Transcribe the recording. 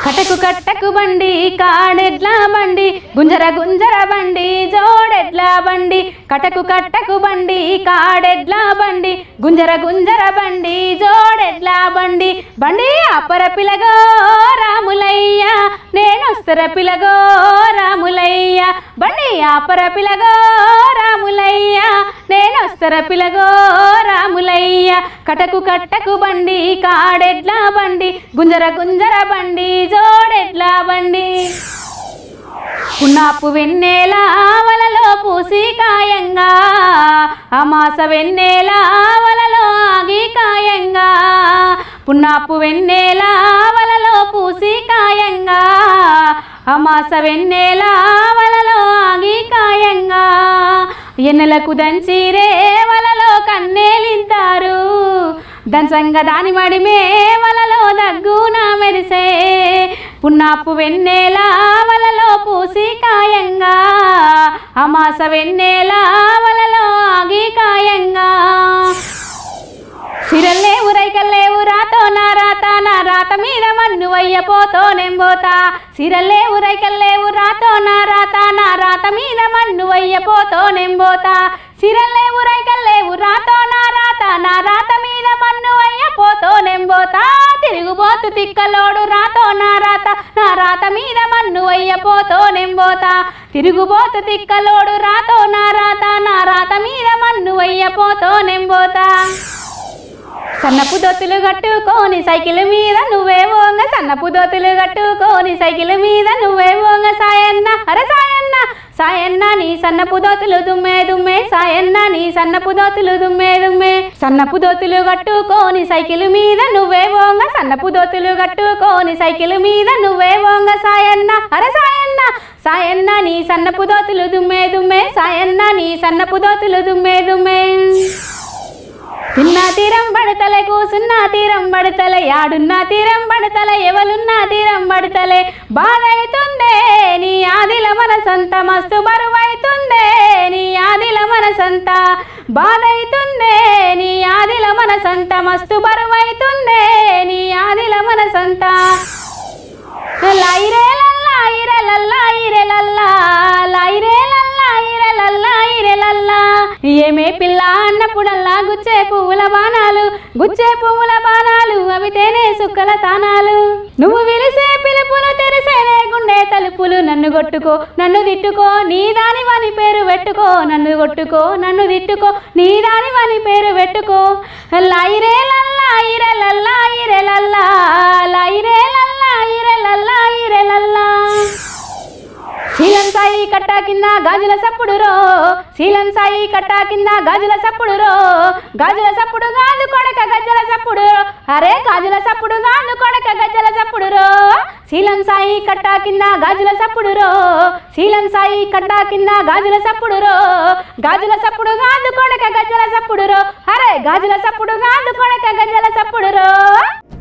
కటకు కట్టకు బండి కాడెడ్ల బండి గుంజర గుంజర బండి జోడెడ్ల బండి కటకు కట్టకు బండి కాడెడ్ల బండి గుంజర గుంజర బండి జోడెడ్ల బండి బండి అపర పిలగో రాములయ్య నేనొస్తర పిలగో రాములయ్య బండి అపర పిలగో రాములయ్య నేనొస్తర పిలగో రాములయ్య కటకు కట్టకు బండి కాడెడ్ల బండి గుంజర గుంజర బండి జోడెడ్ల బండి పున్నాపు వెన్నెల వలలో పూసి కాయంగా అమాస వెన్నెల వలలో ఆగి కాయంగా పున్నాపు వెన్నెల వలలో పూసి కాయంగా అమాస వెన్నెల వలలో ఆగి కాయంగా ఎన్నెలకు దంచిరే వలలో కన్నేలింతారు దంచంగా దాని మడిమే వలలో దగ్గున మెరిసే పున్నాపు వెన్నెల వలలో పూసి కాయంగా అమాస వెన్నెల వలలో ఆగి కాయంగా సిరల్లే ఉరైకల్లేవు రాతో నా రాత నా రాత మీద మన్ను వయ్యపోతో నెంబోతా సిరల్లే ఉరైకల్లేవు రాతో నా రాత నా రాత మీద మన్ను వయ్యపోతో నెంబోతా సిరల్లే ఉరైకల్లేవు రాతో నా రాత నా రాత మీద మన్ను వయ్యపోతో నెంబోతా తిరుగుబోతు తిక్కలోడు రాతో నా రాత నా రాత మీద మన్ను వయ్యపోతో నెంబోతా తిరుగుబోతు తిక్కలోడు రాతో నా రాత నా రాత మీద మన్ను వయ్యపోతో నెంబోతా సన్నపు దొత్తులు కట్టుకొని సైకిల్ మీద నువ్వే ఓంగ సన్నపు దొత్తులు కట్టుకొని సైకిల్ మీద నువ్వే ఓంగ సాయన్న అరే సాయన్న సాయన్న నీ సన్నపు దోతులు దుమ్మే దుమ్మే సాయన్న నీ సన్నపు దోతులు దుమ్మే దుమ్మే సన్నపు దోతులు కట్టుకొని సైకిల్ మీద నువ్వే ఓంగ సన్నపు దోతులు కట్టుకొని సైకిల్ మీద నువ్వే ఓంగ సాయన్న అరే సాయన్న సాయన్న నీ సన్నపు దోతులు దుమ్మే దుమ్మే సాయన్న నీ సన్నపు దోతులు దుమ్మే దుమ్మే తిన్నా తీరం పడతలే కూసున్నా తీరం పడతలే యాడున్నా తీరం పడతలే ఎవలున్నా తీరం పడతలే బాధ అవుతుందే నీ ఆదిల మనసంత మస్తు బరువైతుందే నీ ఆదిల మనసంత బాధ అవుతుందే నీ ఆదిల మనసంత మస్తు బరువైతుందే నీ ఆదిల మనసంత లైరే లల్లా ఇరే లల్లా ఇరే లల్లా లైరే లల్లా ఇరే లల్లా ఇరే లల్లా ఏమే పిల్ల అన్నప్పుడల్లా గుచ్చే పువ్వుల బాణాలు గుచ్చే పువ్వుల బాణాలు అవి తేనే సుక్కల తానాలు నువ్వు విలిసే పిలుపులు తెరిసేనే గుండె తలుపులు నన్ను కొట్టుకో నన్ను తిట్టుకో నీ దాని వాని పేరు పెట్టుకో నన్ను కొట్టుకో నన్ను తిట్టుకో నీ దాని వాని పేరు పెట్టుకో లైరే లల్లా ఇరే లల్లా ఇరే లల్లా లైరే లల్లా ఇరే లల్లా ఇరే లల్లా శీలం సాయి కట్ట కింద గాజుల సప్పుడు రో శీలం సాయి కట్ట కింద గాజుల సప్పుడు రో గాజుల సప్పుడు గాజు కొడక గజ్జల సప్పుడు రో అరే గాజుల సప్పుడు గాజు కొడక గజ్జల సప్పుడు రో శీలం సాయి కట్ట కింద గాజుల సప్పుడు రో శీలం సాయి కట్ట కింద గాజుల సప్పుడు రో గాజుల సప్పుడు గాజు కొడక గజ్జల సప్పుడు రో అరే గాజుల సప్పుడు గాజు కొడక గజ్జల సప్పుడు రో